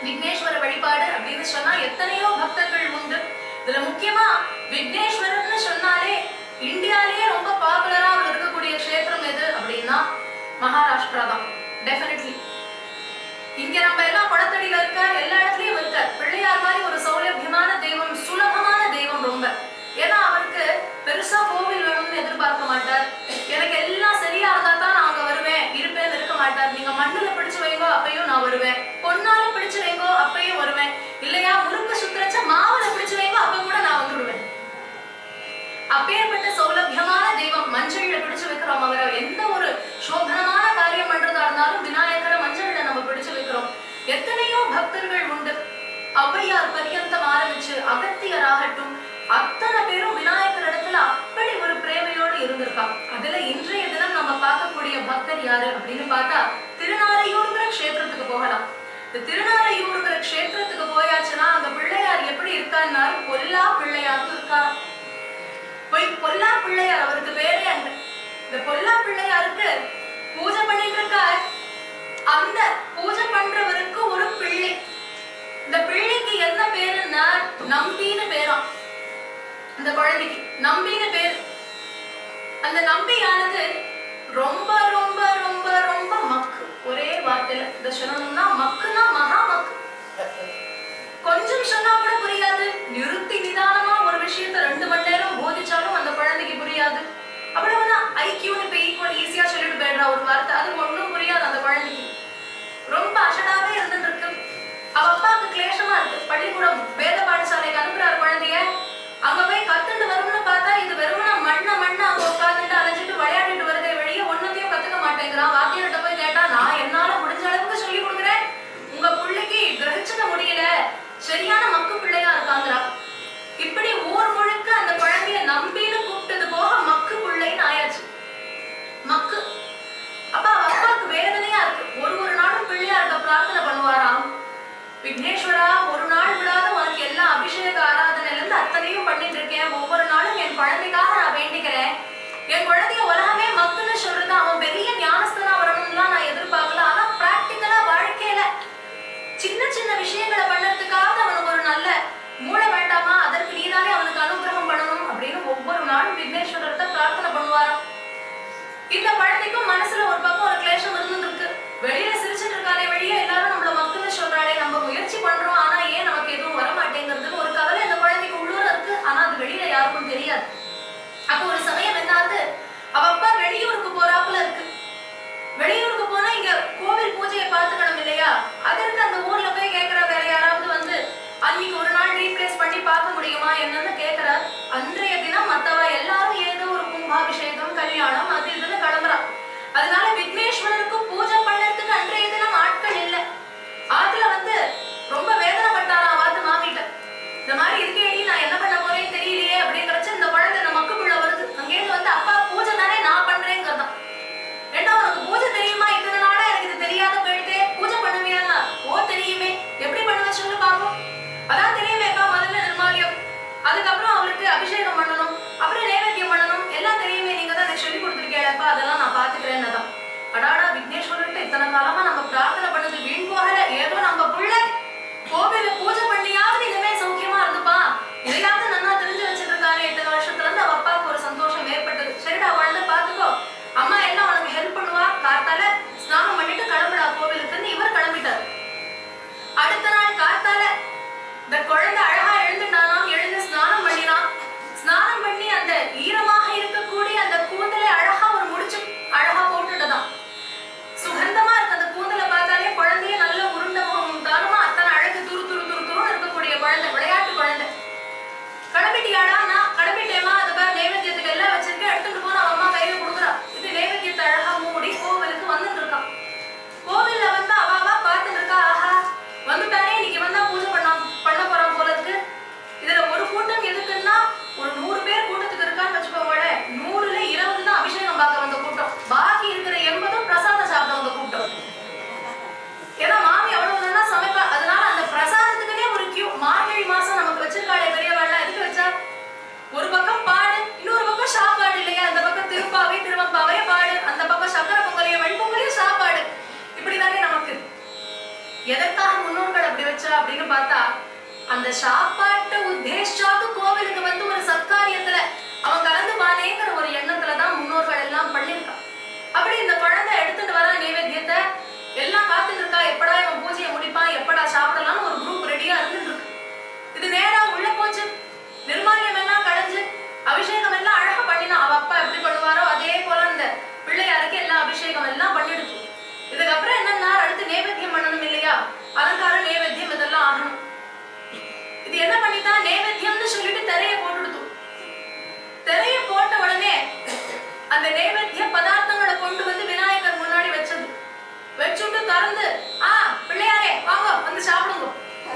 விக்னேஸ்வர வழிபாடு அப்படின்னு சொன்னா எத்தனையோ பக்தர்கள் உண்டு இதுல முக்கியமா விக்னேஸ்வரர்னு சொன்னாலே இந்தியாலேயே ரொம்ப பாப்புலரா இருக்கக்கூடிய க்ஷேத்திரம் எது அப்படின்னா மகாராஷ்டிரா தான் டெஃபினெட்லி இங்க நம்ம எல்லாம் குளத்தடியில இருக்க எல்லா இடத்துலயும் இருக்க பிள்ளையார் மாதிரி ஒரு சௌலபியமான தெய்வம் சுலபமான தெய்வம் ரொம்ப ஏன்னா அவருக்கு பெருசா கோவில் வேணும்னு எதிர்பார்க்க மாட்டார் எனக்கு எல்லாம் சரியா இருந்தா தான் நான் அங்க வருவேன் இருப்பேன்னு இருக்க மாட்டார் நீங்க மண்ணுல பிடிச்சு வைங்கோ அப்பயும் நான் வருவேன் பொன்னால பிடிச்சு வைங்கோ அப்பயும் வருவேன் இல்லையா முறுக்கு சுத்துறச்ச மாவுல பிடிச்சு வைங்கோ அப்ப கூட நான் வந்துடுவேன் அப்பேற்பட்ட சௌலபியமான தெய்வம் மஞ்சள்ல பிடிச்சு வைக்கிறோம் அவரை எந்த ஒரு சோபனமான காரியம் பண்றதா இருந்தாலும் விநாயகரை மஞ்சள்ல நம்ம பிடிச்சு வைக்கிறோம் எத்தனையோ பக்தர்கள் உண்டு ஔவையார் பரியந்தம் ஆரம்பிச்சு அகத்தியர் ஆகட்டும் அத்தனை பேரும் விநாயகர் இடத்துல அப்படி ஒரு பிரேமையோடு இருந்திருக்காங்க அதுல இன்றைய தினம் நம்ம பார்க்கக்கூடிய பக்தர் யாரு அப்படின்னு பார்த்தா திருநாரையூருங்கிற க்ஷேத்திரத்துக்கு போகலாம் இந்த திருநாரையூருங்கிற க்ஷேத்திரத்துக்கு போயாச்சுன்னா அந்த பிள்ளையார் எப்படி இருக்கான்னா பொல்லா பிள்ளையாரும் இருக்காராம் போய் பொல்லா பிள்ளையார் அவருக்கு பேரே அங்க இந்த பொல்லா பிள்ளையாருக்கு பூஜை பண்ணிட்டு இருக்கார் அந்த பூஜை பண்றவருக்கு ஒரு பிள்ளை இந்த பிள்ளைக்கு என்ன பேருன்னா நம்பின்னு பேராம் அந்த குழந்தைக்கு நம்பின்னு பேர் அந்த நம்பியானது ரொம்ப ரொம்ப ரொம்ப ரொம்ப மக்கு ஒரே வார்த்தையில இத சொல்லணும்னா மக்குனா மகா மக்கு கொஞ்சம் சொன்னா கூட புரியாது நிறுத்தி நிதானமா ஒரு விஷயத்த ரெண்டு மணி நேரம் போதிச்சாலும் அந்த குழந்தைக்கு புரியாது அவ்வளவுதான் ஐக்கியூன்னு இப்ப ஈக்குவல் ஈஸியா சொல்லிட்டு போயிடுறா ஒரு வார்த்தை அது ஒண்ணும் புரியாது அந்த குழந்தைக்கு ரொம்ப அசடாவே இருந்துட்டு இருக்கு அவ அப்பாவுக்கு கிளேஷமா இருக்கு பள்ளிக்கூடம் வேத பாடசாலைக்கு அனுப்புறாரு குழந்தைய அங்க போய் கத்துட்டு வரும்னு பார்த்தா இது வெறுமனா மண்ண மண்ண அங்க உட்காந்துட்டு அலைஞ்சிட்டு விளையாடிட்டு வருதே வெளியே ஒன்னத்தையும் கத்துக்க மாட்டேங்கிறான் வாத்தியார்கிட்ட போய் கேட்டா நான் என்னால முடிஞ்ச அளவுக்கு சொல்லி கொடுக்குறேன் உங்க பிள்ளைக்கு கிரகிச்சுக்க முடியல சரியான மக்கு பிள்ளையா இருக்காங்கிறா இப்படி ஊர் முழுக்க அந்த குழந்தைய நம்பின்னு கூப்பிட்டது போக மக்கு பிள்ளைன்னு ஆயாச்சு மக்கு அப்ப அவ அப்பாவுக்கு வேதனையா இருக்கு ஒரு ஒரு நாளும் பிள்ளையார்கிட்ட பிரார்த்தனை பண்ணுவாராம் விக்னேஸ்வரா ஒரு நாள் விடாத உனக்கு எல்லா அபிஷேக ஆராதனையில இருந்து அத்தனையும் பண்ணிட்டு இருக்கேன் ஒவ்வொரு நாளும் என் குழந்தைக்காக நான் வேண்டிக்கிறேன் என் குழந்தைய உலகமே மக்குன்னு சொல்றது அவன் பெரிய ஞானஸ்தனா வரணும்லாம் நான் எதிர்பார்க்கல ஆனா பிராக்டிக்கலா வாழ்க்கையில சின்ன சின்ன விஷயங்களை பண்ணறதுக்காக அவனுக்கு ஒரு நல்ல மூளை வேண்டாமா அதற்கு நீதானே அவனுக்கு அனுகிரகம் பண்ணணும் அப்படின்னு ஒவ்வொரு நாளும் விக்னேஸ்வரர்கிட்ட பிரார்த்தனை பண்ணுவாராம் இந்த குழந்தைக்கும் மனசுல ஒரு பக்கம் ஒரு கிளேஷம் இருந்துருக்கு வெளியில சிரிச்சுட்டு இருக்கானே வெளியே எல்லாரும் நம்மள மக்கள்னு சொல்றாளே நம்ம முயற்சி பண்றோம் ஆனா ஏன் நமக்கு எதுவும் வர மாட்டேங்கிறது ஒரு கவலை இந்த குழந்தைக்கு உள்ளூர இருக்கு ஆனா அது வெளியில யாருக்கும் தெரியாது அப்ப ஒரு சமயம் என்னாவது அவ அப்பா வெளியூருக்கு போறாப்புல இருக்கு வெளியூருக்கு போனா இங்க கோவில் பூஜையை பார்த்துக்கணும் இல்லையா அதற்கு அந்த ஊர்ல போய் கேக்குற வேற யாராவது வந்து அன்னைக்கு ஒரு நாள் ரீப்ளேஸ் பண்ணி பார்க்க முடியுமா என்னன்னு கேக்குறார் அன்றைய தினம் மத்தவ எல்லாரும் ஏதோ ஒரு கும்பாபிஷேகம் கல்யாணம் அது இதுன்னு கிளம்புறா அதனால விக்னேஸ்வரருக்கு பூஜை பண்ணறதுக்கு அன்றைய தினம் ஆட்கள் இல்ல ஆத்துல வந்து ரொம்ப வேதனைப்பட்டாராம் வாத்து மாமிட்ட இந்த மாதிரி இருக்கேடி நான் என்ன பண்ண போறேன்னு தெரியலையே அப்படிங்கிறச்ச இந்த குழந்தை இந்த மக்குக்குள்ள வருது அங்கேயிருந்து வந்து அப்பா பூஜை தானே நான் பண்றேங்கிறதான் ஏண்டா உனக்கு பூஜை தெரியுமா இத்தனை நாளா எனக்கு இது தெரியாத போயிடுதே பூஜை பண்ணுவியா ஓ தெரியுமே எப்படி பண்ணுவ சொல்லு பாப்போம் அதான் தெரியுமேப்பா முதல்ல நிர்மாலியம் அதுக்கப்புறம் அவளுக்கு அபிஷேகம் பண்ணணும் அப்புறம் நைவேத்தியம் பண்ணணும் எல்லாம் தெரியுமே நீங்க தான் எனக்கு சொல்லி கொடுத்துருக்கேன்ப்பா அதெல்லாம் நான் பாத்துக்கிறேன்னு தான் அடாடா விக்னேஸ்வரர்கிட்ட இத்தனை காலமா நம்ம பிரார்த்தனை பண்ணது வீண் போகல ஏதோ நம்ம புள்ள கோவில பூஜை பண்ணியாவது இனிமே சௌக்கியமா இருந்துப்பா இதையாவது நன்னா தெரிஞ்சு வச்சுட்டு இருக்கானே இத்தனை வருஷத்துல இருந்து அவ அப்பாவுக்கு ஒரு சந்தோஷம் ஏற்பட்டது சரிடா குழந்தை பாத்துக்கோ அம்மா எல்லாம் உனக்கு ஹெல்ப் பண்ணுவா காத்தால ஸ்நானம் பண்ணிட்டு கிளம்புடா கோவிலுக்குன்னு இவர் கிளம்பிட்டார் அடுத்த நாள் காத்தால இந்த குழந்தை அழகா எழுந்துட்டானாம் எழுந்து ஸ்நானம் பண்ணினான் ஸ்நானம் பண்ணி அந்த ஈரமாக இருக்கக்கூடிய அந்த கூந்தலை அழகா ஒரு முடிச்சு அழகா போட்டுட்டதாம் சுகந்தமா இருக்கு அந்த கூந்தலை பார்த்தாலே குழந்தைய நல்ல உருண்ட முகம் தானுமா அத்தனை அழகு துரு துரு துரு துருன்னு இருக்கக்கூடிய குழந்தை விளையாட்டு குழந்தை கிளம்பிட்டியாடா நான் கிளம்பிட்டேமா அது பேர் நைவேத்தியத்துக்கு எல்லாம் வச்சிருக்கேன் எடுத்துட்டு போன அவன் அம்மா கையில கொடுக்குறா இது நைவேத்தியத்தை அழகா மூடி கோவிலுக்கு வந்துட்டு இருக்கான் கோவில்ல வந்து அவ அவ பார்த்துட்டு இருக்கா ஆஹா வந்துட்டானே இன்னைக்கு வந்தா பூஜை பண்ண பண்ண போறான் போல இருக்கு இதுல ஒரு கூட்டம் எதுக்குன்னா ஒரு நூறு பேர் கூட்டத்துக்கு இருக்கான்னு வச்சுக்கோங்களேன் நூறுல இருபது தான் அபிஷேகம் பார்க்க வந்த கூட்டம் பாக்கி இருக்கிற எண்பதும் பிரசாதம் சாப்பிட வந்த கூட்டம் ஏன்னா மாமி அவ்வளவு நல்லா சமைப்பா அதனால அந்த பிரசாதத்துக்குனே ஒரு கியூ மார்கழி மாசம் நமக்கு வச்சிருக்காளே பெரியவாள்லாம் எதுக்கு வச்சா ஒரு பக்கம் எதற்காக முன்னோர்கள் அப்படி வச்சா அப்படின்னு பார்த்தா அந்த சாப்பாட்டை உத்தேசிச்சாவது கோவிலுக்கு வந்து ஒரு சத்காரியத்துல அவன் கலந்து பானேங்கிற ஒரு எண்ணத்துல தான் முன்னோர்கள் எல்லாம் பண்ணிருக்கான் அப்படி இந்த குழந்தை எடுத்துட்டு வர நைவேத்தியத்தை எல்லாம் காத்துட்டு இருக்கா எப்படா இவன் பூஜையை முடிப்பான் எப்படா சாப்பிடலாம்னு ஒரு குரூப் ரெடியா இருந்துட்டு இருக்கு இது நேரா உள்ள போச்சு நிர்மால்யம் எல்லாம் களைஞ்சு அபிஷேகம் எல்லாம் அழகா பண்ணினா அவ அப்பா எப்படி பண்ணுவாரோ அதே போல இந்த பிள்ளையாருக்கு எல்லா அபிஷேகம் எல்லாம் பண்ணிடுச்சு இதுக்கப்புறம் என்னன்னா அடுத்து நேவேத்தியம் பண்ணணும் இல்லையா அலங்காரம் நேவேத்தியம் இதெல்லாம் ஆகணும் இது என்ன பண்ணிதான் நேவேத்தியம்னு சொல்லிட்டு திரைய போட்டுடுத்து திரைய போட்ட உடனே அந்த நைவேத்திய பதார்த்தங்களை கொண்டு வந்து விநாயகர் முன்னாடி வச்சது வச்சுட்டு திறந்து ஆ பிள்ளையாரே வாங்க வந்து சாப்பிடுங்க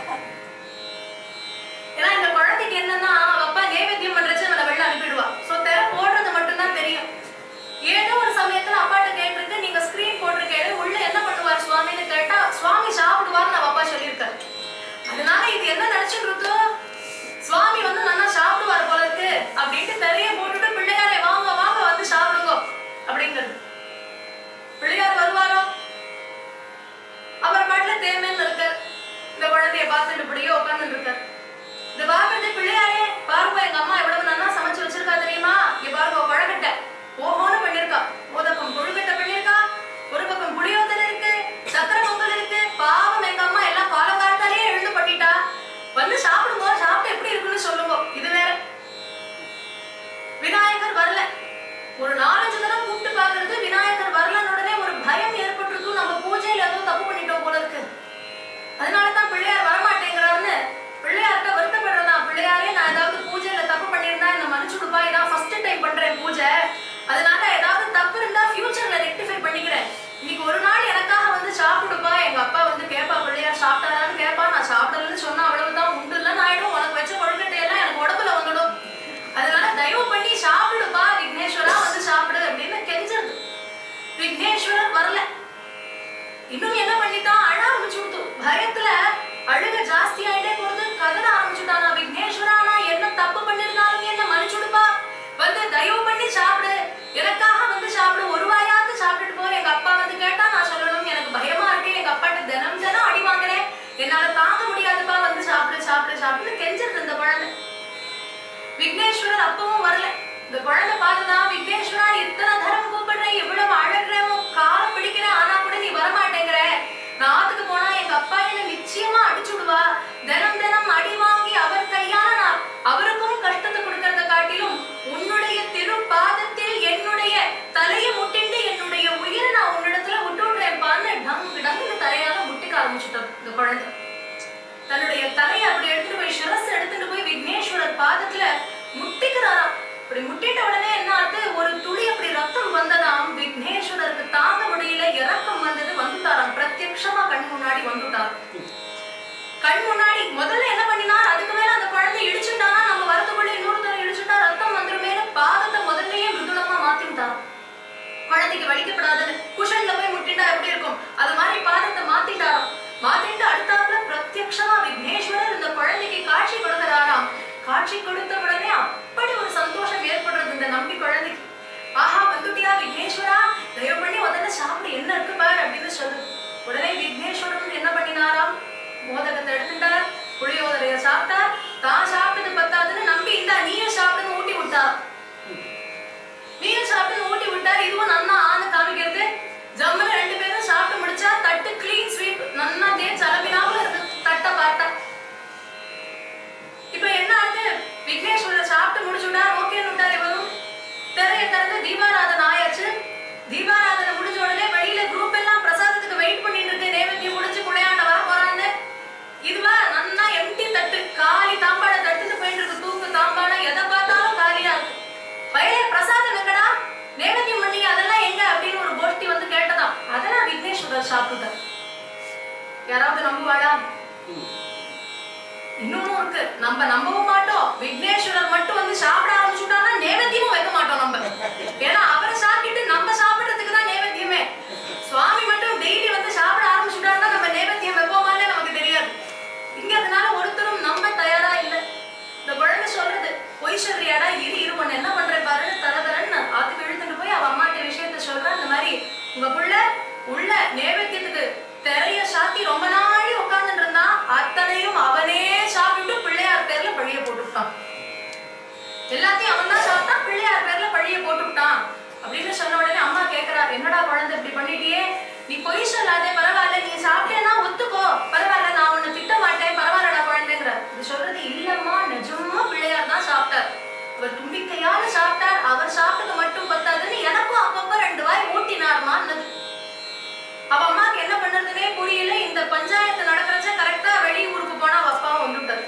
ஏன்னா இந்த குழந்தைக்கு என்னன்னா அவ அப்பா நைவேத்தியம் பண்றச்சு அவனை வெளில அனுப்பிடுவா சோ திரை போடுறது மட்டும்தான் தெரியும் ஏதோ ஒரு சமயத்துல அப்பாட்ட கேட்டிருக்கு நீங்க ஸ்கிரீன் போட்டிருக்கேன் உள்ள என்ன பண்ணுவார் சுவாமின்னு கேட்டா சுவாமி சாப்பிடுவார்னு அவ அப்பா சொல்லியிருக்காரு அதனால இது என்ன நினைச்சுட்டு இருக்கு சுவாமி வந்து நல்லா சாப்பிடுவார் போல இருக்கு அப்படின்ட்டு திரைய போட்டுட்டு பிள்ளையாரே வாங்க வாங்க வந்து சாப்பிடுங்க அப்படிங்கிறது பிள்ளையார் வருவாரோ அவர் பாட்டுல தேமேன்னு இருக்கார் இந்த குழந்தைய பார்த்துட்டு இப்படியே உட்கார்ந்துட்டு இருக்கார் இந்த பாக்குறது பிள்ளையாரே பாருங்க எங்க அம்மா எவ்வளவு நல்லா சமைச்சு வச்சிருக்கா தெரியுமா இங்க பாருங்க குழக்கட்டை ஓஹோன்னு பண்ணிருக்கா மோதகம் கொழுக்கட்டை பண்ணிருக்கா ஒரு பக்கம் புளியோதரை இருக்கு சக்கரை பொங்கல் இருக்கு பாவம் எங்க அம்மா எல்லாம் காலங்காலத்தாலேயே எழுந்து பண்ணிட்டா வந்து சாப்பிடுங்க சாப்பிட்டு எப்படி இருக்குன்னு சொல்லுங்க இது வேற விநாயகர் வரல ஒரு நாலஞ்சு தடவை கூப்பிட்டு பாக்குறது விநாயகர் வரலன்னு உடனே ஒரு பயம் ஏற்பட்டுருக்கும் நம்ம பூஜையில ஏதோ தப்பு பண்ணிட்டோம் போல இருக்கு அதனாலதான் பிள்ளையார் வரமாட்டேங்கிறாருன்னு பிள்ளையார்கிட்ட வருத்தப்படுறதா பிள்ளையாரே நான் ஏதாவது பூஜையில தப்பு பண்ணியிருந்தா என்ன மன்னிச்சு கொடுப்பா இதான் ஃபர்ஸ்ட் டைம் பண்றேன் பூஜை அதனால ஏதாவது தப்பு இருந்தா ஃபியூச்சர்ல ரெக்டிஃபை பண்ணிக்கிறேன் இன்னைக்கு ஒரு நாள் எனக்காக வந்து சாப்பிடுப்பா எங்க அப்பா வந்து கேப்பா பிள்ளையார் சாப்பிட்டாரான்னு கேப்பா நான் சாப்பிடலன்னு சொன்னா அவ்வளவுதான் உண்டு இல்லைன்னு ஆயிடும் உனக்கு வச்ச கொழுக்கட்டை எல்லாம் எனக்கு உடம்புல வந்துடும் அதனால தயவு பண்ணி சாப்பிடுப்பா விக்னேஸ்வரா வந்து சாப்பிடு அப்படின்னு கெஞ்சது விக்னேஸ்வரர் வரல இன்னும் என்ன பண்ணிட்டான் அழ ஆரம்பிச்சு கொடுத்து பயத்துல அழுக ஜாஸ்தி ஆயிட்டே போறது கதற ஆரம்பிச்சுட்டானா விக்னேஸ்வரா நான் என்ன தப்பு பண்ணிருந்தாலும் என்ன மன்னிச்சுடுப்பா வந்து தயவு பண்ணி சாப்பிடு எனக்காக வந்து சாப்பிடு ஒரு வாயாவது சாப்பிட்டுட்டு போ எங்க அப்பா வந்து கேட்டா நான் சொல்லணும் எனக்கு பயமா இருக்கு எங்க அப்பாட்ட தினம் தினம் அடி வாங்குறேன் என்னால தாங்க முடியாதுப்பா வந்து சாப்பிடு சாப்பிடு சாப்பிடுன்னு கெஞ்சிட்டு இருந்த குழந்தை விக்னேஸ்வரர் அப்பவும் வரல இந்த குழந்தை பார்த்துதான் விக்னேஸ்வரா இத்தனை தரம் கூப்பிடுறேன் இவ்வளவு அழகிறேன் காலம் பிடிக்கிறேன் ஆனா கூட நீ வரமாட்டேங்கிற நான் ஆத்துக்கு போனா எங்க அப்பா என்ன நிச்சயமா அடிச்சுடுவா தினம் தினம் அடி வாங்கி அவர் கையால நான் அவருக்கும் கஷ்டத்தை கொடுக்கறத காட்டிலும் உன்னுடைய திருப்பாதத்தில் என்னுடைய தலையை முட்டிட்டு என்னுடைய உயிரை நான் உன்னிடத்துல விட்டுடுறேன்பான்னு டங்கு டங்குன்னு தலையால முட்டிக்க ஆரம்பிச்சுட்டோம் இந்த குழந்தை தன்னுடைய தலையை அப்படி எடுத்துட்டு போய் சிரஸ் எடுத்துட்டு போய் விக்னேஸ்வரர் பாதத்துல முட்டிக்கிறாராம் அப்படி முட்டிட்ட உடனே என்ன ஆகுது ஒரு துளி அப்படி ரத்தம் வந்ததாம் விக்னேஸ்வரருக்கு தாங்க முடியல இறக்கம் வந்தது வந்துட்டாராம் பிரத்யக்ஷமா கண் முன்னாடி வந்துட்டார் கண் முன்னாடி முதல்ல என்ன பண்ணினார் அதுக்கு மேல அந்த குழந்தை இடிச்சுட்டானா நம்ம வரத்துக்குள்ள இன்னொரு தடவை இடிச்சுட்டா ரத்தம் வந்துருமேனு பாதத்தை முதல்லயே மிருதுளமா மாத்தி விட்டாராம் குழந்தைக்கு வலிக்கப்படாதுன்னு குஷன்ல போய் முட்டிட்டா எப்படி இருக்கும் அது மாதிரி பாதத்தை மாத்திட்டாராம் மாத்திட்டு அடுத்தாப்புல பிரத்யக்ஷமா விக்னேஸ்வரர் இந்த குழந்தைக்கு காட்சி கொடுக்கிறாராம் காட்சி கொடுத்த உடனே அப்படி ஒரு சந்தோஷம் ஏற்படுறது இந்த நம்பி குழந்தைக்கு ஆஹா வந்துட்டியா விக்னேஸ்வரா தயவு பண்ணி முதல்ல சாப்பிடு என்ன இருக்கு பாரு அப்படின்னு சொல்லு உடனே விக்னேஸ்வரன் என்ன பண்ணினாராம் மோதகத்தை எடுத்துட்டார் புளியோதரைய சாப்பிட்டார் தான் சாப்பிட்டது பத்தாதுன்னு நம்பி இந்தா நீயும் சாப்பிடுன்னு ஊட்டி விட்டார் நீயும் சாப்பிட்டு ஊட்டி விட்டார் இதுவும் நன்னா ஆன காமிக்கிறது ஜம்முன்னு ரெண்டு பேரும் சாப்பிட்டு முடிச்சா தட்டு கிளீன் ஸ்வீப் நன்னா தேய்ச்சி அலம்பினாப்புல இருக்கு தட்டை பார்த்தா இப்ப என்ன ஆகுது விக்னேஸ்வரர் சாப்பிட்டு முடிச்சுட்டா ஓகேன்னு விட்டார் இவரும் திரைய திறந்து தீபாராதனை ஆயாச்சு தீபாராதனை முடிஞ்ச உடனே வெளியில குரூப் எல்லாம் பிரசாதத்துக்கு வெயிட் பண்ணிட்டு இருக்கு நேவத்தியம் முடிச்சு குளையாண்ட வர போறான்னு இதுவா நன்னா எம்டி தட்டு காலி தாம்பாளம் தட்டுட்டு போயிட்டு இருக்கு தூக்கு தாம்பாளம் எதை பார்த்தாலும் காலியா இருக்கு வயலே பிரசாதம் எங்கடா நேவேத்தியம் பண்ணீங்க அதெல்லாம் எங்க அப்படின்னு ஒரு கோஷ்டி வந்து கேட்டதாம் அதெல்லாம் விக்னேஸ்வரர் சாப்பிட்டுட்டார் யாராவது நம்புவாளா இன்னொன்னும் இருக்கு நம்ம நம்பவும் மாட்டோம் விக்னேஸ்வரர் மட்டும் வந்து சாப்பிட ஆரம்பிச்சுட்டான்னா நேவேத்தியமும் வைக்க மாட்டோம் நம்ம ஏன்னா அவரை சாப்பிட்டு நம்ம சாப்பிடுறதுக்கு தான் நேவேத்தியமே சுவாமி மட்டும் டெய்லி வந்து சாப்பிட ஆரம்பிச்சுட்டாருன்னா நம்ம நேவேத்தியம் வைப்போமாலே நமக்கு தெரியாது இங்க அதனால ஒருத்தரும் நம்ப தயாரா இல்ல இந்த குழந்தை சொல்றது பொய் சொல்றியாடா இரு இரு உன்னை என்ன பண்ற பாருன்னு தர தரன்னு ஆத்துக்கு இழுத்துட்டு போய் அவ அம்மாட்ட விஷயத்த சொல்றேன் இந்த மாதிரி உங்க புள்ள உள்ள நேவேத்தியத்துக்கு திரைய சாத்தி ரொம்ப நாளி உட்கார்ந்து எல்லாத்தையும் அவன் தான் சாப்பிட்டான் பிள்ளையார் பேர்ல பழிய போட்டு விட்டான் அப்படின்னு சொன்ன உடனே அம்மா கேக்குறா என்னடா குழந்தை இப்படி பண்ணிட்டியே நீ பொய் சொல்லாதே பரவாயில்ல நீ சாப்பிட்டேன்னா ஒத்துக்கோ பரவாயில்ல நான் உன்னை திட்ட மாட்டேன் பரவாயில்லடா குழந்தைங்கிற இது சொல்றது இல்லம்மா நிஜமா பிள்ளையார் தான் சாப்பிட்டார் அவர் தும்பிக்கையால சாப்பிட்டார் அவர் சாப்பிட்டது மட்டும் பத்தாதுன்னு எனக்கும் அப்பப்ப ரெண்டு வாய் ஊட்டினார்மான்னது அவ அம்மாக்கு என்ன பண்றதுனே புரியல இந்த பஞ்சாயத்து நடக்கிறச்ச கரெக்டா வெளியூருக்கு போனா அவ அப்பாவும் வந்துட்டாரு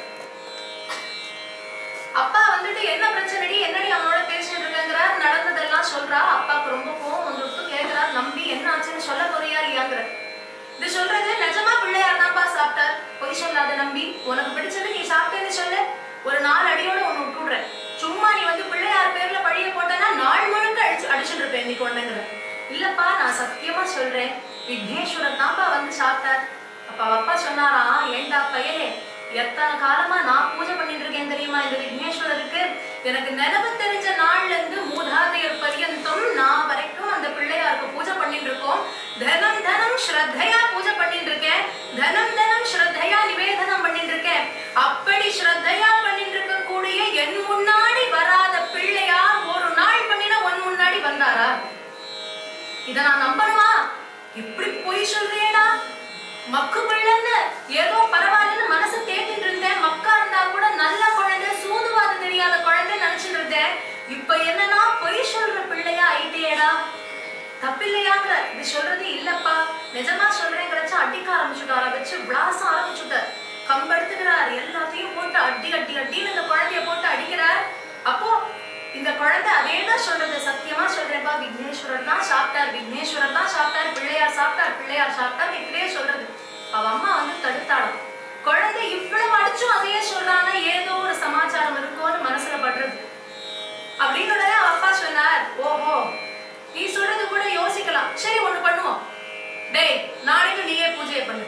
அப்பா வந்துட்டு என்ன பிரச்சனைடி என்னடி அவனோட பேசிட்டு இருக்கங்கிறார் நடந்ததெல்லாம் சொல்றா அப்பாவுக்கு ரொம்ப கோவம் வந்துட்டு கேக்குறார் நம்பி என்ன ஆச்சுன்னு சொல்ல போறியா இல்லையாங்கிற இது சொல்றது நிஜமா பிள்ளையார் தான்ப்பா சாப்பிட்டார் பொய் சொல்லாத நம்பி உனக்கு பிடிச்சது நீ சாப்பிட்டேன்னு சொல்லு ஒரு நாலு அடியோட ஒண்ணு விட்டுடுறேன் சும்மா நீ வந்து பிள்ளையார் பேர்ல பழிய போட்டேன்னா நாள் முழுக்க அடிச்சு அடிச்சுட்டு இருப்பேன் இன்னைக்கு ஒண்ணுங்கிற இல்லப்பா நான் சத்தியமா சொல்றேன் விக்னேஸ்வரர் தான்ப்பா வந்து சாப்பிட்டார் அப்ப அவ அப்பா சொன்னாரா ஏண்டா பயலே எத்தனை காலமா நான் பூஜை பண்ணிட்டு இருக்கேன் தெரியுமா இந்த விக்னேஸ்வரருக்கு எனக்கு நினைவு தெரிஞ்ச நாள்ல இருந்து மூதாதையர் பரியந்தம் நான் வரைக்கும் அந்த பிள்ளையாருக்கு பூஜை பண்ணிட்டு இருக்கோம் தனம் தனம் ஸ்ரத்தையா பூஜை பண்ணிட்டு இருக்கேன் தனம் தனம் ஸ்ரத்தையா நிவேதனம் பண்ணிட்டு இருக்கேன் அப்படி ஸ்ரத்தையா பண்ணிட்டு இருக்கக்கூடிய என் முன்னாடி வராத பிள்ளையார் ஒரு நாள் பண்ணினா உன் முன்னாடி வந்தாரா இத நான் நம்பணுமா இப்படி பொய் சொல்றியேடா மக்கு பிள்ளைன்னு ஏதோ பரவாயில்லன்னு மனசு தேத்திட்டு இருந்தேன் மக்கா இருந்தா கூட நல்ல குழந்தை சூதுவாது தெரியாத குழந்தை நினைச்சிட்டு இருந்தேன் இப்ப என்னன்னா பொய் சொல்ற பிள்ளையா ஆயிட்டேடா தப்பில்லையாங்கிற இது சொல்றது இல்லப்பா நிஜமா சொல்றேங்கிறச்ச அடிக்க ஆரம்பிச்சுட்டாரா வச்சு விளாச ஆரம்பிச்சுட்டார் கம்பெடுத்துக்கிறார் எல்லாத்தையும் போட்டு அடி அடி அடின்னு இந்த குழந்தைய போட்டு அடிக்கிறார் அப்போ இந்த குழந்தை அதேதான் சொல்றது சத்தியமா சொல்றேன்ப்பா விக்னேஸ்வரர் தான் சாப்பிட்டார் விக்னேஸ்வரர் தான் சாப்பிட்டார் பிள்ளையார் சாப்பிட்டார் பிள்ளையார் சாப்பிட்டார் இப்படியே சொல்றது அவ அம்மா வந்து தடுத்தாடும் குழந்தை இவ்வளவு அடிச்சும் அதையே சொல்றாங்க ஏதோ ஒரு சமாச்சாரம் இருக்கும்னு மனசுல படுறது அப்படின்னு உடனே அவ அப்பா சொன்னார் ஓஹோ நீ சொல்றது கூட யோசிக்கலாம் சரி ஒண்ணு பண்ணுவோம் டேய் நாளைக்கு நீயே பூஜையை பண்ணு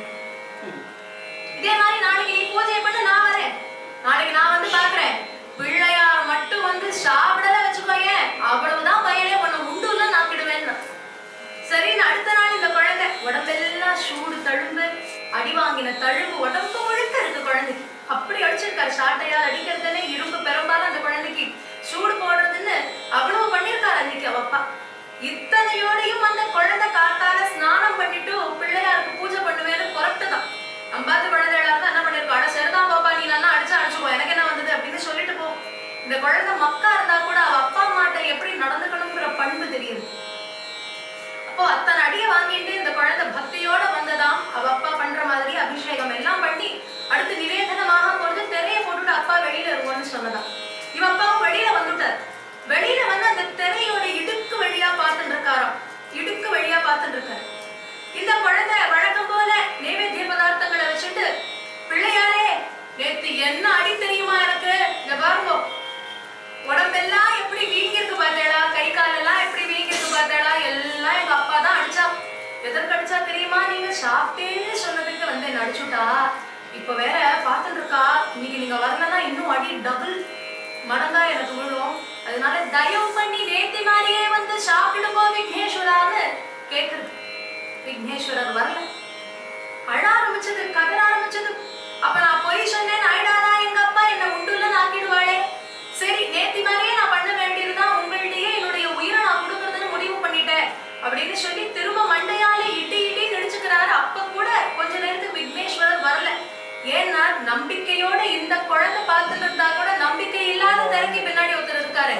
இதே மாதிரி நாளைக்கு நீ பூஜையை பண்ணு நான் வரேன் நாளைக்கு நான் வந்து பாக்குறேன் பிள்ளையார் மட்டும் வந்து சாப்பிடல வச்சுக்கோயேன் அவ்வளவுதான் பையனே உன்னை உண்டுல நாக்கிடுவேன்னு சரின்னு அடுத்த நாள் இந்த குழந்தை உடம்பெல்லாம் சூடு தழும்பு அடி வாங்கின தழும்பு உடம்பு முழுக்க இருக்கு குழந்தைக்கு அப்படி அடிச்சிருக்காரு சாட்டையால் அடிக்கிறதுன்னு இரும்பு பெரும்பாலும் அந்த குழந்தைக்கு சூடு போடுறதுன்னு அவ்வளவு பண்ணிருக்காரு அன்னைக்கு அவ அப்பா இத்தனையோடையும் அந்த குழந்தை காத்தால ஸ்நானம் பண்ணிட்டு பிள்ளையாருக்கு பூஜை பண்ணுவேன்னு புறப்பட்டுதான் அம்பாத்து குழந்தைகளா இருந்தா என்ன பண்ணிருக்கோம் அட சரிதான் பாப்பா நீ நல்லா அடிச்சு அடிச்சுக்கோ எனக்கு என்ன வந்தது அப்படின்னு சொல்லிட்டு போ இந்த குழந்தை மக்கா இருந்தா கூட அவ அப்பா அம்மாட்ட எப்படி நடந்துக்கணுங்கிற பண்பு தெரியுது அப்போ அத்தனை அடிய வாங்கிட்டு இந்த குழந்தை பக்தியோட வந்ததாம் அவ அப்பா பண்ற மாதிரி அபிஷேகம் எல்லாம் பண்ணி அடுத்து நிவேதனமாக போறது திரைய போட்டுட்டு அப்பா வெளியில இருங்கன்னு சொன்னதாம் இவ அப்பாவும் வெளியில வந்துட்டார் வெளியில வந்து அந்த திரையோட இடுக்கு வழியா பார்த்துட்டு இருக்காராம் இடுக்கு வழியா பார்த்துட்டு இருக்காரு இந்த குழந்தை வழக்கம் போல நைவேத்திய பதார்த்தங்களை வச்சுட்டு பிள்ளையாரே நேத்து என்ன அடி தெரியுமா எனக்கு இங்க பாருங்க உடம்பெல்லாம் எப்படி வீங்கிருக்கு பார்த்தேடா கை காலெல்லாம் எப்படி வீங்கிருக்கு பார்த்தேடா எல்லாம் எங்க அப்பா தான் அடிச்சா எதற்கு அடிச்சா தெரியுமா நீங்க சாப்பிட்டேன்னு சொன்னதுக்கு வந்து என்ன அடிச்சுட்டா இப்ப வேற பார்த்துட்டு இருக்கா இன்னைக்கு நீங்க வரலன்னா இன்னும் அடி டபுள் மடங்கா எனக்கு விழும் அதனால தயவு பண்ணி நேத்தி மாதிரியே வந்து சாப்பிடுங்கோ விக்னேஸ்வரான்னு கேக்குறது விக்னேஸ்வரர் வரல அழ ஆரம்பிச்சது கதற ஆரம்பிச்சது அப்ப நான் பொய் சொன்னேன் ஆயிடாதா எங்க அப்பா என்ன உண்டுல ஆக்கிடுவாளே சரி நேத்தி மாதிரியே நான் பண்ண வேண்டியதுதான் உங்கள்கிட்டயே என்னுடைய உயிரை நான் கொடுக்கறதுன்னு முடிவு பண்ணிட்டேன் அப்படின்னு சொல்லி திரும்ப மண்டையால இடி இடி நடிச்சுக்கிறாரு அப்ப கூட கொஞ்ச நேரத்துக்கு விக்னேஸ்வரர் வரல ஏன்னா நம்பிக்கையோட இந்த குழந்தை பார்த்துட்டு இருந்தா கூட நம்பிக்கை இல்லாத திறக்கி பின்னாடி ஒருத்தர் இருக்காரு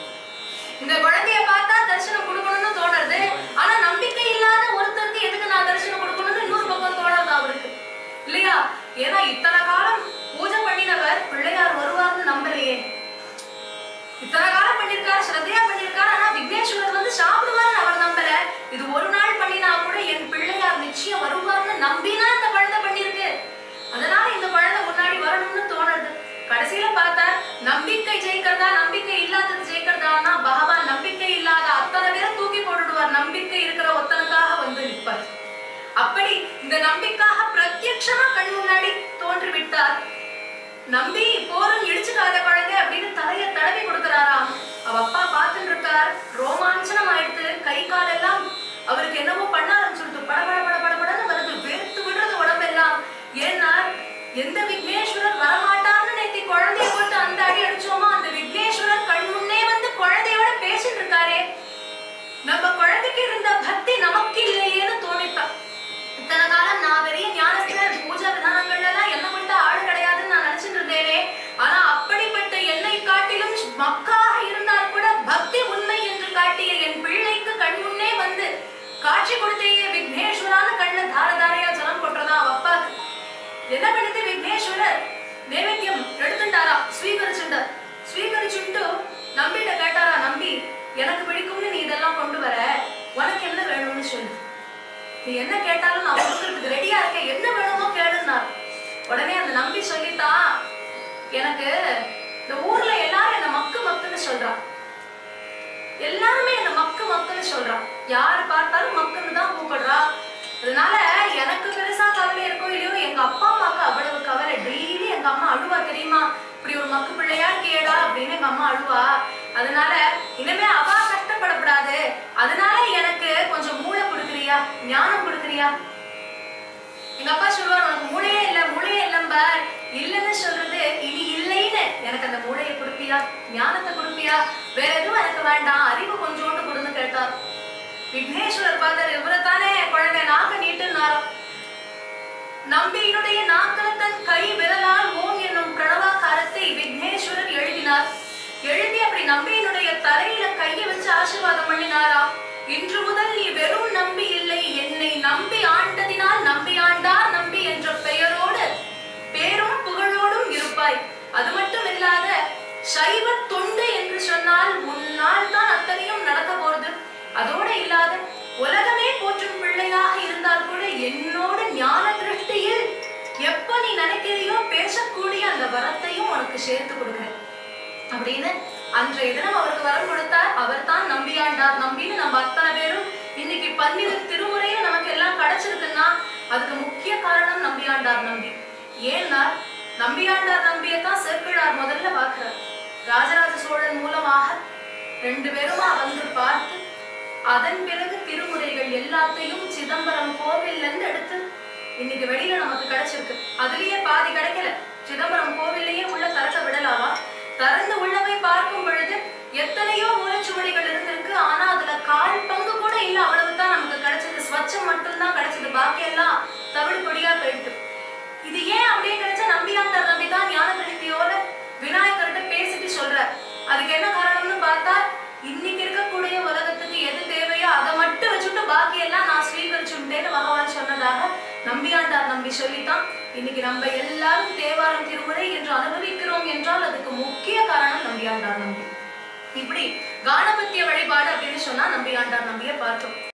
இந்த குழந்தைய பார்த்தா தரிசனம் கொடுக்கணும்னு தோணுது ஆனா நம்பிக்கை இல்லாத ஒருத்தருக்கு எதுக்கு நான் தரிசனம் கொடுக்கணும்னு இன்னொரு பக்கம் தோணுது அவருக்கு இல்லையா ஏன்னா இத்தனை காலம் பூஜை பண்ணினவர் பிள்ளையார் வருவார்னு நம்பலையே இத்தனை காலம் பண்ணிருக்காரு ஸ்ரத்தையா பண்ணிருக்காரு ஆனா விக்னேஸ்வரர் வந்து சாப்பிடுவார்னு அவர் நம்பல இது ஒரு நாள் பண்ணினா கூட என் பிள்ளையார் நிச்சயம் வருவார்னு நம்பினா இந்த குழந்தை பண்ணிருக்கு அதனால இந்த குழந்தை முன்னாடி வரணும்னு தோணுது கடைசியில பார்த்தா நம்பிக்கை ஜெயிக்கிறதா நம்பிக்கை இல்லாதது ஜெயிக்கிறதான்னா பகவான் நம்பிக்கை இல்லாத அத்தனை பேரை தூக்கி போட்டுடுவார் நம்பிக்கை இருக்கிற ஒத்தனுக்காக வந்து நிற்பார் அப்படி இந்த நம்பிக்காக பிரத்யட்சமா கண் முன்னாடி தோன்றி விட்டார் நம்பி போரும் இடிச்சுக்காத குழந்தை அப்படின்னு தலைய தடவி கொடுக்கறாராம் அவ அப்பா பார்த்துட்டு இருக்கார் ரோமாஞ்சனம் ஆயிடுத்து கை கால் எல்லாம் அவருக்கு என்னவோ பண்ண ஆரம்பிச்சுடுது படபட பட படபடன்னு வருது வெறுத்து விடுறது உடம்பெல்லாம் ஏன்னா எந்த விக்னேஸ்வரர் வரமாட்டார்னு நேத்தி குழந்தைய போட்டு அந்த அடி அடிச்சோமோ அந்த விக்னேஸ்வரர் பக்தி நமக்கு இல்லையேன்னு தோணித்தான் இத்தனை காலம் நான் பெரிய ஞானஸ்தன் பூஜா விதானங்கள்ல எல்லாம் என்ன விட்ட ஆள் கிடையாதுன்னு நான் நினைச்சிட்டு இருந்தேனே ஆனா அப்படிப்பட்ட என்னை காட்டிலும் மக்காக இருந்தால் கூட பக்தி உண்மை என்று காட்டிய என் பிள்ளைக்கு கண் முன்னே வந்து காட்சி கொடுத்தேயே விக்னேஸ்வரான்னு கண்ண தார தாரையா ஜலம் கொட்டுறதா அவ அப்பாக்கு என்ன பண்ணிட்டு விக்னேஸ்வரர் நைவேத்தியம் எடுத்துட்டாரா ஸ்வீகரிச்சுட்டார் ஸ்வீகரிச்சுட்டு நம்பிட்ட கேட்டாரா நம்பி எனக்கு பிடிக்கும்னு நீ இதெல்லாம் கொண்டு வர உனக்கு என்ன வேணும்னு சொல்லு நீ என்ன கேட்டாலும் நான் கொடுக்கறதுக்கு ரெடியா இருக்கேன் என்ன வேணுமோ கேளுன்னார் உடனே அந்த நம்பி சொல்லித்தான் எனக்கு இந்த ஊர்ல எல்லாரும் என்ன மக்கு மக்குன்னு சொல்றா எல்லாருமே என்ன மக்கு மக்குன்னு சொல்றா யார் பார்த்தாலும் மக்குன்னு தான் கூப்பிடுறா அதனால எனக்கு பெருசா கவலை இருக்கோ இல்லையோ எங்க அப்பா அம்மாக்கு அவ்வளவு கவலை டெய்லி எங்க அம்மா அழுவா தெரியுமா இப்படி ஒரு மக்கு பிள்ளையா கேடா அப்படின்னு எங்க அம்மா அழுவா அதனால இனிமே அவ கஷ்டப்படக்கூடாது அதனால எனக்கு கொஞ்சம் மூளை கொடுக்குறியா ஞானம் கொடுக்குறியா எங்க அப்பா சொல்லுவார் உனக்கு மூளையே இல்ல மூளையே இல்லம்பார் இல்லைன்னு சொல்றது இனி இல்லைன்னு எனக்கு அந்த மூளையை கொடுப்பியா ஞானத்தை கொடுப்பியா வேற எதுவும் எனக்கு வேண்டாம் அறிவு கொஞ்சோண்டு கொடுன்னு கேட்டார் விக்னேஸ்வரர் பார்த்தார் இவரை தானே குழந்தை நாக்க நீட்டுனாராம் நம்பியினுடைய நாக்கல தன் கை விரலால் ஓம் என்னும் பிரணவாகாரத்தை விக்னேஸ்வரர் எழுதினார் எழுதி அப்படி நம்பியினுடைய தலையில கையை வச்சு ஆசீர்வாதம் பண்ணினாரா இன்று முதல் நீ வெறும் நம்பி இல்லை என்னை நம்பி ஆண்டதினால் நம்பி ஆண்டார் நம்பி என்ற பெயரோடு பேரும் புகழோடும் இருப்பாய் அது மட்டும் இல்லாத சைவ தொண்டு என்று சொன்னால் உன்னால் தான் அத்தனையும் நடக்க போறது அதோட இல்லாத உலகமே போற்றும் பிள்ளையாக இருந்தால் கூட என்னோட ஞான திருஷ்டியில் எப்ப நீ நினைக்கிறியோ பேசக்கூடிய அந்த வரத்தையும் உனக்கு சேர்த்து கொடுக்கிறேன் அப்படின்னு அன்றைய தினம் அவருக்கு வரம் கொடுத்தார் அவர் தான் நம்பியாண்டார் நம்பின்னு நம்ம அத்தனை பேரும் இன்னைக்கு பன்னிரு திருமுறையும் நமக்கு எல்லாம் கிடைச்சிருக்குன்னா அதுக்கு முக்கிய காரணம் நம்பியாண்டார் நம்பி ஏன்னா நம்பியாண்டார் நம்பியை தான் சேர்க்கிறார் முதல்ல பார்க்கிறார் ராஜராஜ சோழன் மூலமாக ரெண்டு பேருமா வந்து பார்த்து அதன் பிறகு திருமுறைகள் எல்லாத்தையும் சிதம்பரம் கோவில்ல இருந்து எடுத்து இன்னைக்கு வெளியில நமக்கு கிடைச்சிருக்கு அதுலயே பாதி கிடைக்கல சிதம்பரம் கோவில்லையே உள்ள திறக்க விடலாமா திறந்து உள்ள போய் பார்க்கும் பொழுது எத்தனையோ மூலச்சுவடிகள் இருந்திருக்கு ஆனா அதுல கால் பங்கு கூட இல்ல அவ்வளவுதான் நமக்கு கிடைச்சது ஸ்வச்சம் மட்டும்தான் கிடைச்சது பாக்கி எல்லாம் தவிடு பொடியா போயிட்டு இது ஏன் அப்படியே கிடைச்சா நம்பியாண்டார் நம்பி தான் ஞான திருஷ்டியோட விநாயகர்கிட்ட பேசிட்டு சொல்றார் அதுக்கு என்ன காரணம்னு பார்த்தா இன்னைக்கு இருக்கக்கூடிய உலகத்துக்கு எது தேவையோ அதை மட்டும் வச்சுட்டு பாக்கி எல்லாம் நான் ஸ்வீகரிச்சுட்டேன்னு பகவான் சொன்னதாக நம்பியாண்டார் நம்பி சொல்லித்தான் இன்னைக்கு நம்ம எல்லாரும் தேவாரம் திருமுறை என்று அனுபவிக்கிறோம் என்றால் அதுக்கு முக்கிய காரணம் நம்பியாண்டார் நம்பி இப்படி கானபத்திய வழிபாடு அப்படின்னு சொன்னா நம்பியாண்டார் நம்பியை பார்த்தோம்